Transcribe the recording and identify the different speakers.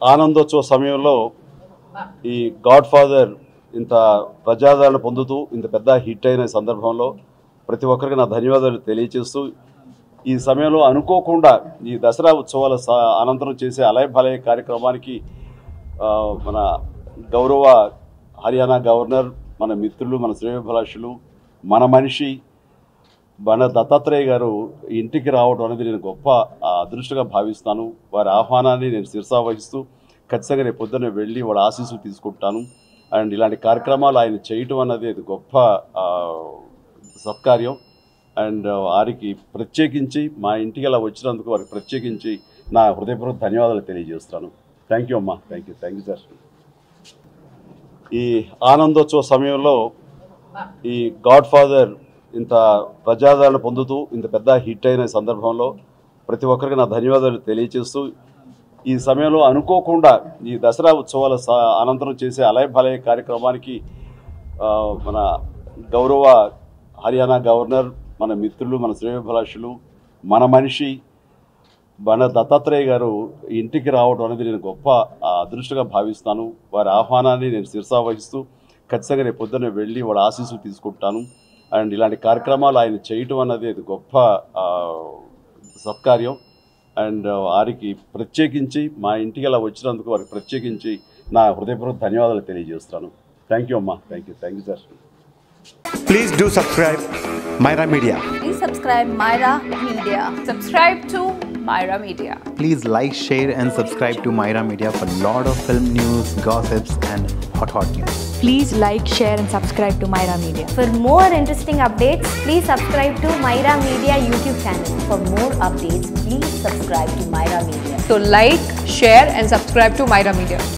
Speaker 1: ఆనందోత్సవ సమయంలో ఈ God father ఇంత ప్రజాదరణ పొందుతూ ఇంత పెద్ద హిట్ అయిన సందర్భంలో ప్రతి ఒక్కరికి నా ధన్యవాదాలు తెలియజేస్తూ ఈ సమయంలో అనుకోకుండా ఈ దసరా ఉత్సవాల స- అనంతరం చేసే అలయ భలయ కార్యక్రమానికి ఆ, మన గౌరవ హర్యానా గవర్నర్ మన మిత్రులు మన శ్రేయోభిలాషులు మన మనిషి మన దత్తాత్రేయ గారు ఇంటికి రావడం అనేది నేను గొప్ప ఆ, అదృష్టంగా భావిస్తాను వారి ఆహ్వానాన్ని నేను శిరసావహిస్తూ ఖచ్చితంగా రేపు పొద్దున్న వెళ్ళి వాళ్ళ ఆశీస్సులు తీసుకుంటాను అండ్ ఇలాంటి కార్యక్రమాలు ఆయన చేయటం అన్నది అది గొప్ప ఆ, సత్కార్యం అండ్ వారికి ప్రత్యేకించి మా ఇంటికి అలా వచ్చినందుకు వారికి ప్రత్యేకించి నా హృదయపూర్వక ధన్యవాదాలు తెలియజేస్తాను థ్యాంక్ యూ అమ్మా thank you thank you sir ఈ ఆనందోత్సవ సమయంలో ఈ గాడ్ ఫాదర్ ఇంత ప్రజాదరణ పొందుతూ ఇంత పెద్ద హిట్ అయిన సందర్భంలో ప్రతి ఒక్కరికి నా ధన్యవాదాలు తెలియజేస్తూ ఈ సమయంలో అనుకోకుండా ఈ దసరా ఉత్సవాల స- అనంతరం చేసే అలయ భలయ కార్యక్రమానికి ఆ, మన గౌరవ హర్యానా గవర్నర్ మన మిత్రులు మన శ్రేయోభిలాషులు మన మనిషి మన దత్తాత్రేయ గారు ఇంటికి రావడం అనేది నేను గొప్ప ఆ, అదృష్టంగా భావిస్తాను వారి ఆహ్వానాన్ని నేను శిరసావహిస్తూ ఖచ్చితంగా రేపు పొద్దున్న వెళ్ళి వాళ్ళ ఆశీస్సులు తీసుకుంటాను అండ్ ఇలాంటి కార్యక్రమాలు ఆయన చేయటం అన్నది అది గొప్ప ఆ, సత్కార్యం అండ్ వారికి ప్రత్యేకించి మా ఇంటికి అలా వచ్చినందుకు వారికి ప్రత్యేకించి నా హృదయపూర్వక ధన్యవాదాలు తెలియజేస్తాను థ్యాంక్ యూ అమ్మా thank you thank you sir
Speaker 2: Please do subscribe Myra Media.
Speaker 3: Please subscribe Myra Media.
Speaker 4: Subscribe to Myra Media.
Speaker 5: Please like, share, and subscribe to Myra Media for lot of film news, gossips, and hot hot news.
Speaker 6: Please like, share, and subscribe to Myra Media.
Speaker 3: For more interesting updates, please subscribe to Myra Media YouTube channel. For more updates, please subscribe to Myra Media.
Speaker 4: So like, share and subscribe to Myra Media.